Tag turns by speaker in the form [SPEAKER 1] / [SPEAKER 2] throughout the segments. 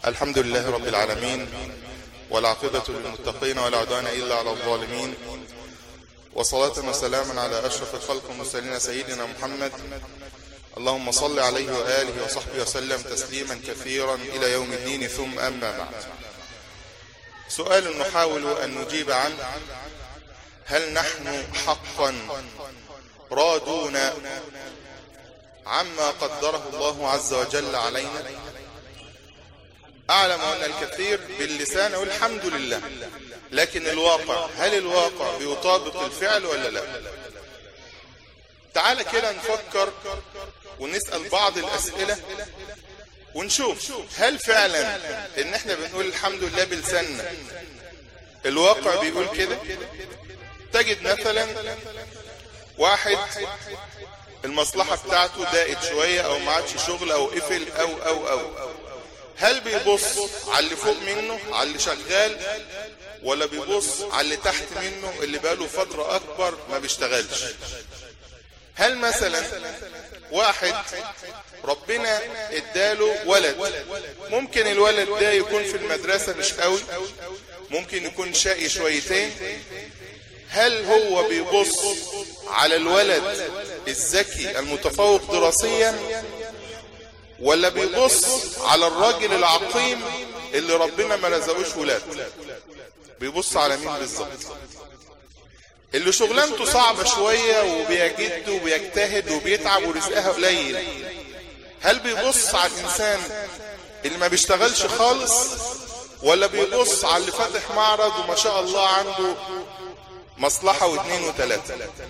[SPEAKER 1] الحمد لله رب العالمين والعاقبة للمتقين ولا عدوان إلا على الظالمين وصلاة وسلاما على أشرف الخلق المرسلين سيدنا محمد اللهم صل عليه وآله وصحبه وسلم تسليما كثيرا إلى يوم الدين ثم أما بعد سؤال نحاول أن نجيب عنه هل نحن حقا رادون عما قدره الله عز وجل علينا أعلم أن الكثير باللسان والحمد لله لكن الواقع هل الواقع بيطابق الفعل ولا لا تعال كده نفكر ونسأل بعض الأسئلة ونشوف هل فعلا ان احنا بنقول الحمد لله بلساننا الواقع بيقول كده تجد مثلا واحد المصلحة بتاعته ضاقت شوية او ما عادش شغل او قفل او او او هل بيبص على اللي فوق منه على اللي شغال ولا بيبص على اللي تحت منه اللي بقاله فترة اكبر ما بيشتغلش هل مثلا واحد ربنا اداله ولد ممكن الولد ده يكون في المدرسة مش قوي ممكن يكون شقي شويتين هل هو بيبص على الولد الذكي المتفوق دراسيا ولا بيبص على الراجل العقيم اللي ربنا ما رزقوش ولاد بيبص على مين بالظبط اللي شغلانته صعبة شوية وبيجد وبيجتهد وبيتعب ورزقها قليل هل بيبص على الإنسان اللي ما بيشتغلش خالص ولا بيبص على اللي فاتح معرض وما شاء الله عنده مصلحة واثنين وثلاثة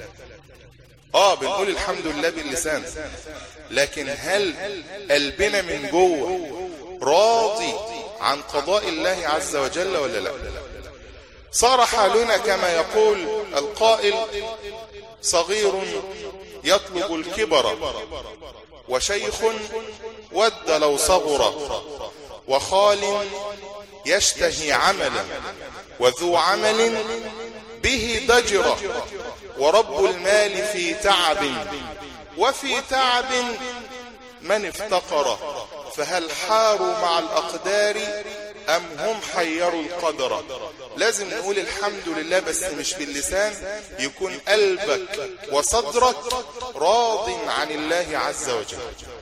[SPEAKER 1] اه بنقول الحمد لله باللسان لكن هل قلبنا من جوه راضي عن قضاء الله عز وجل ولا لا صار حالنا كما يقول القائل صغير يطلب الكبر وشيخ ود لو صغر وخال يشتهي عملا وذو عمل به ضجر ورب المال في تعب وفي تعب من افتقر فهل حاروا مع الأقدار أم هم حيروا القدر لازم نقول الحمد لله بس مش باللسان يكون قلبك وصدرك راض عن الله عز وجل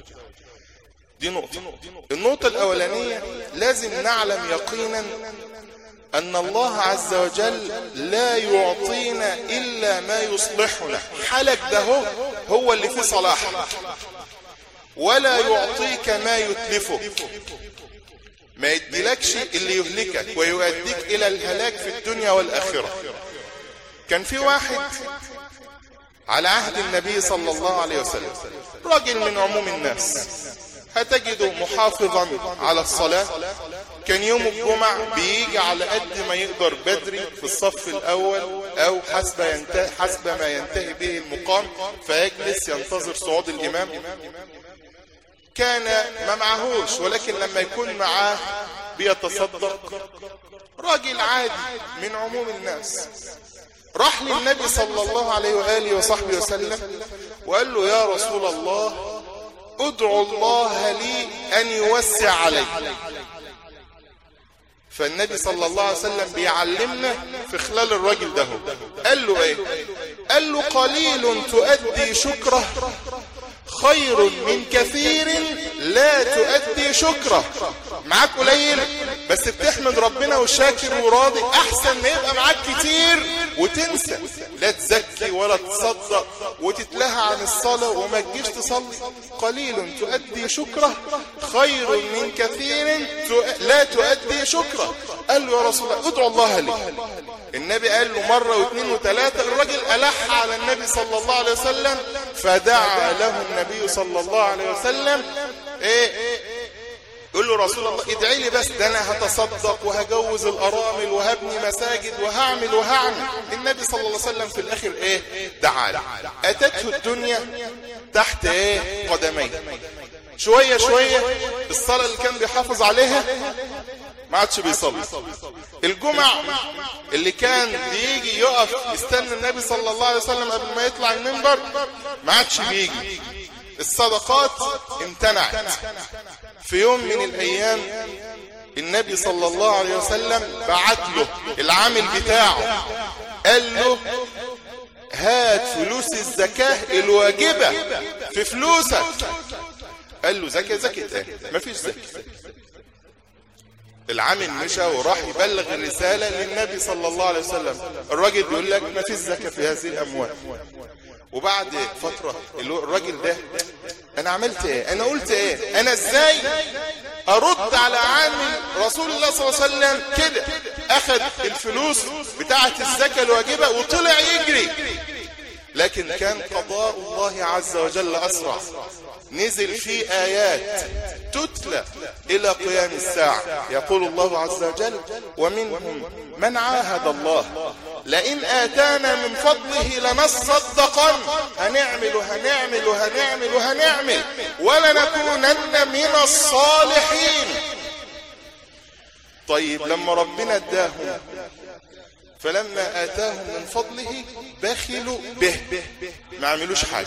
[SPEAKER 1] دي نقطة النقطة الأولانية لازم نعلم يقينا أن الله عز وجل لا يعطينا إلا ما يصلحنا حالك ده هو, هو اللي فيه صلاحك ولا يعطيك ما يتلفك ما يديلكش اللي يهلكك ويؤديك إلى الهلاك في الدنيا والآخرة كان في واحد على عهد النبي صلى الله عليه وسلم راجل من عموم الناس هتجده محافظا على الصلاة كان يوم الجمع بيجي على قد ما يقدر بدري في الصف الأول أو حسب, ينتهي حسب ما ينتهي به المقام فيجلس ينتظر صعود الإمام كان ما معهوش ولكن لما يكون معاه بيتصدق راجل عادي من عموم الناس راح للنبي صلى الله عليه وآله وصحبه وسلم وقال له يا رسول الله ادعو الله لي أن يوسع علي فالنبي صلى الله عليه وسلم بيعلمنا في خلال الراجل ده قال له ايه قال له قليل تؤدي شكره خير من كثير لا تؤدي شكره معاك قليل بس بتحمد ربنا وشاكر وراضي احسن ما يبقى معاك كتير وتنسى لا تزكي ولا تصدق وتتلهى عن الصلاة وما تجيش تصلي قليل تؤدي شكره خير من كثير لا تؤدي شكره قال له يا رسول الله ادعو الله لي النبي قال له مرة واثنين وثلاثة الرجل ألح على النبي صلى الله عليه وسلم فدعا له النبي صلى الله عليه وسلم ايه يقول له رسول الله ادعي لي بس ده انا هتصدق وهجوز الارامل وهبني مساجد وهعمل وهعمل النبي صلى الله عليه وسلم في الاخر ايه دعا له اتته الدنيا تحت ايه قدميه شوية شوية الصلاة اللي كان بيحافظ عليها ما عادش بيصلي الجمع اللي كان بيجي يقف يستنى النبي صلى الله عليه وسلم قبل ما يطلع المنبر ما عادش بيجي الصدقات امتنعت في يوم من الايام النبي صلى الله عليه وسلم بعت له العامل بتاعه قال له هات فلوس الزكاة الواجبة في فلوسك قال له زكاة زكاة ايه مفيش زكاة العامل مشى وراح يبلغ الرسالة للنبي صلى الله عليه وسلم الراجل بيقول لك ما فيش زكاة في هذه الأموال وبعد فترة الراجل ده أنا عملت إيه أنا قلت إيه أنا إزاي أرد على عامل رسول الله صلى الله عليه وسلم كده أخذ الفلوس بتاعة الزكاة الواجبة وطلع يجري لكن كان قضاء الله عز وجل أسرع نزل فيه آيات تتلى إلى قيام الساعة يقول الله عز وجل ومنهم من عاهد الله لئن آتانا من فضله لنصدقن هنعمل هنعمل هنعمل هنعمل ولنكونن من الصالحين طيب لما ربنا اداهم فلما آتاهم من فضله بخلوا به ما عملوش حاجة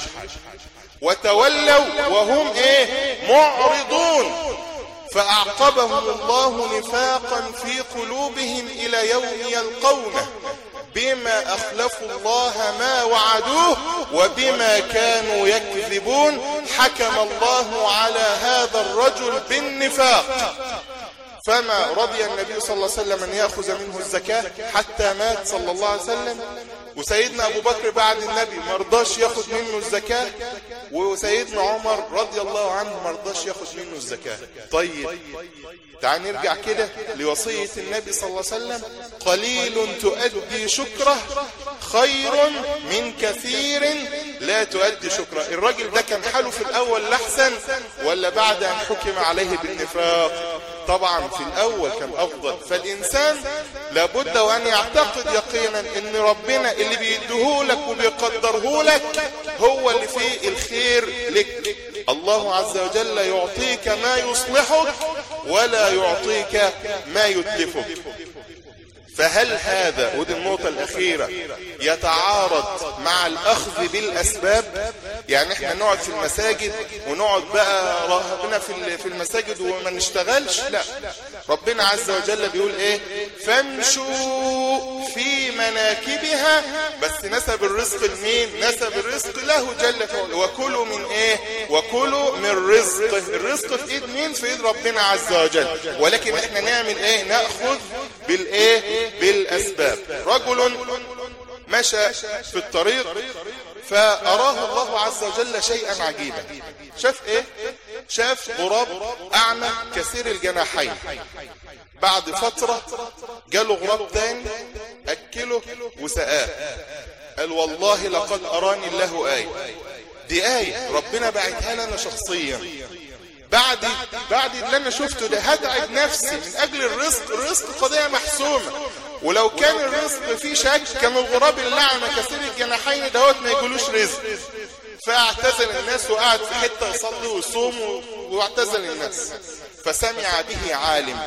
[SPEAKER 1] وتولوا وهم ايه معرضون فأعقبهم الله نفاقا في قلوبهم إلى يوم يلقونه بما أخلفوا الله ما وعدوه وبما كانوا يكذبون حكم الله على هذا الرجل بالنفاق فما رضي النبي صلى الله عليه وسلم أن يأخذ منه الزكاة حتى مات صلى الله عليه وسلم وسيدنا أبو بكر بعد النبي مرضاش ياخد منه الزكاة وسيدنا عمر رضي الله عنه مرضاش ياخد منه الزكاة طيب تعال نرجع كده لوصية النبي صلى الله عليه وسلم قليل تؤدي شكره خير من كثير لا تؤدي شكره الراجل ده كان حاله في الأول لحسن ولا بعد أن حكم عليه بالنفاق طبعا في الأول كان أفضل فالإنسان لابد وأن يعتقد يقينا أن ربنا اللي بيديهولك وبيقدرهولك هو اللي فيه الخير لك الله عز وجل يعطيك ما يصلحك ولا يعطيك ما يتلفك فهل هذا ودي النقطة الأخيرة يتعارض مع الأخذ بالأسباب يعني احنا نقعد في المساجد ونقعد بقى رهبنا في المساجد وما نشتغلش لا ربنا عز وجل بيقول ايه فامشوا في مناكبها بس نسب الرزق لمين نسب الرزق له جل فعلا وكلوا من ايه وكلوا من رزقه الرزق في ايد مين في ايد ربنا عز وجل ولكن احنا نعمل ايه ناخذ بالايه بالاسباب رجل مشى في الطريق فأراه الله عز وجل شيئا عجيبا شاف ايه شاف غراب اعمى كثير الجناحين بعد فترة جاله غراب تاني اكله وسقاه قال والله لقد اراني الله آية دي آية ربنا بعتها لنا شخصيا بعد بعد اللي انا شفته ده هتعب نفسي من اجل الرزق الرزق قضية محسومة ولو كان الرزق فيه شك كان الغراب اللعمة كثير الجناحين دهوت ما يقولوش رزق فاعتزل الناس وقعد في حتة يصلي ويصوم واعتزل الناس فسمع به عالم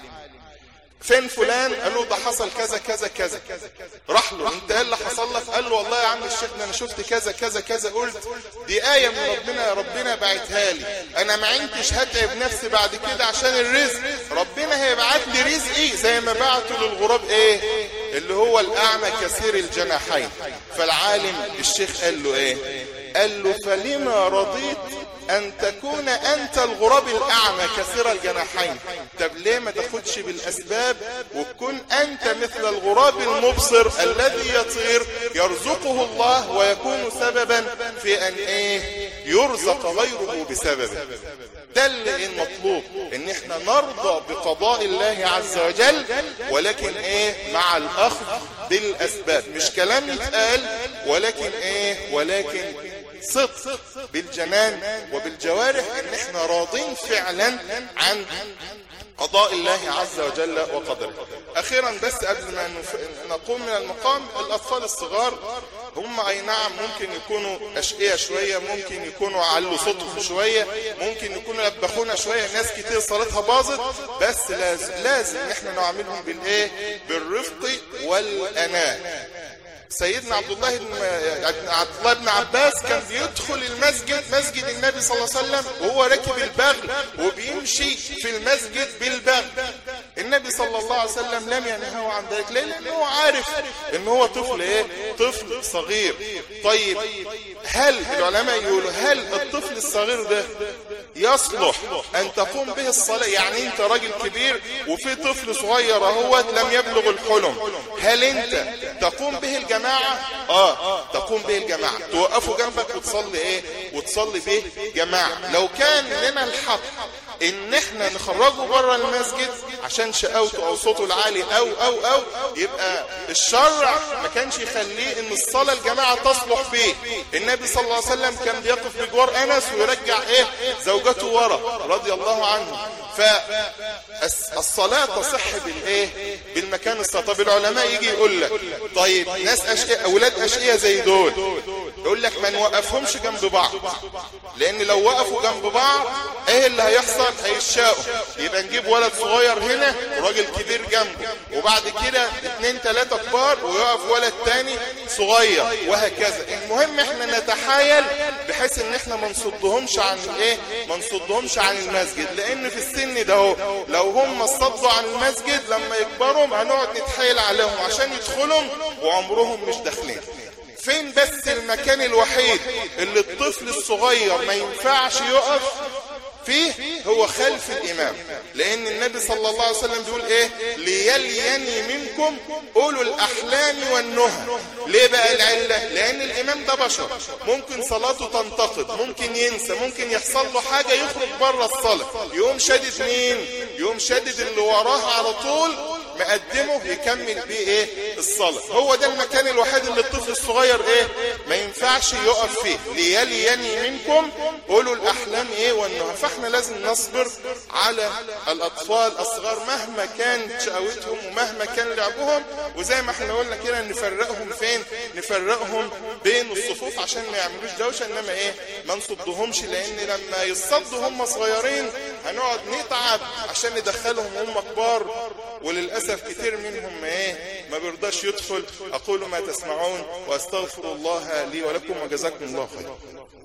[SPEAKER 1] فين فلان قال له ده حصل كذا كذا كذا راح له انت ايه اللي حصل لك قال له والله يا عم الشيخ ده انا شفت كذا كذا كذا قلت دي آية من ربنا يا ربنا بعتها لي انا ما عنديش هتعب نفسي بعد كده عشان الرزق ربنا هيبعت لي رزقي زي ما بعته للغراب ايه اللي هو الاعمى كثير الجناحين فالعالم الشيخ قال له ايه قال له فلما رضيت أن تكون أنت الغراب الأعمى كثير الجناحين طب ليه ما تاخدش بالأسباب وتكون أنت مثل الغراب المبصر الذي يطير يرزقه الله ويكون سببا في أن إيه يرزق غيره بسببه ده اللي المطلوب ان احنا نرضى بقضاء الله عز وجل ولكن ايه مع الاخذ بالاسباب مش كلام يتقال ولكن ايه ولكن صدق بالجنان وبالجوارح ان احنا راضين فعلا عن قضاء الله عز وجل وقدره اخيرا بس قبل ما نقوم من المقام الاطفال الصغار هم اي نعم ممكن يكونوا اشقية شوية ممكن يكونوا علوا صوتهم شوية ممكن يكونوا لبخونا شوية ناس كتير صلاتها باظت بس لازم لازم احنا نعملهم بالايه بالرفق والاناه سيدنا عبد الله بن عبد الله بن عباس كان بيدخل المسجد مسجد النبي صلى الله عليه وسلم وهو راكب البغل وبيمشي في المسجد بالبغل النبي صلى الله عليه وسلم لم ينهه عن ذلك ليه لأنه هو عارف ان هو طفل ايه طفل صغير طيب هل العلماء يقولوا هل الطفل الصغير ده يصلح ان تقوم به الصلاة يعني انت راجل كبير وفي طفل صغير اهوت لم يبلغ الحلم هل انت تقوم به الجماعة اه تقوم به الجماعة توقفوا جنبك وتصلي ايه وتصلي به جماعة لو كان لنا الحق ان احنا نخرجه بره المسجد عشان شقاوته او صوته العالي او او او يبقى الشرع ما كانش يخليه ان الصلاة الجماعة تصلح فيه النبي صلى الله عليه وسلم كان بيقف بجوار انس ويرجع ايه زوجته ورا رضي الله عنه فالصلاة تصح بالايه بالمكان الصلاة طب العلماء يجي يقول لك طيب ناس اشقياء اولاد اشقياء زي دول يقول لك ما نوقفهمش جنب بعض لان لو وقفوا جنب بعض ايه اللي هيحصل هيشاقوا يبقى نجيب ولد صغير هنا وراجل كبير جنبه وبعد كده اتنين تلاتة كبار ويقف ولد تاني صغير وهكذا المهم احنا نتحايل بحيث ان احنا ما نصدهمش عن ايه ما نصدهمش عن المسجد لان في السن ده هو لو هم صدوا عن المسجد لما يكبروا هنقعد نتحايل عليهم عشان يدخلوا وعمرهم مش داخلين فين بس المكان الوحيد اللي الطفل الصغير ما ينفعش يقف فيه هو خلف الإمام لأن النبي صلى الله عليه وسلم بيقول إيه ليليني منكم أولو الأحلام والنهى ليه بقى العلة لأن الإمام ده بشر ممكن صلاته تنتقد ممكن ينسى ممكن يحصل له حاجة يخرج بره الصلاة يقوم شادد مين يقوم شادد اللي وراه على طول مقدمه يكمل بيه ايه الصلاة هو ده المكان الوحيد اللي الطفل الصغير ايه ما ينفعش يقف فيه ليليني منكم قولوا الاحلام ايه والنهى فاحنا لازم نصبر على الاطفال الصغار مهما كانت شقاوتهم ومهما كان لعبهم وزي ما احنا قلنا كده نفرقهم فين نفرقهم بين الصفوف عشان ما يعملوش دوشة انما ايه ما نصدهمش لان لما يصدوا هم صغيرين هنقعد نتعب عشان ندخلهم هم كبار وللأسف كتير منهم ايه ما بيرضاش يدخل أقول ما تسمعون وأستغفر الله لي ولكم وجزاكم الله خير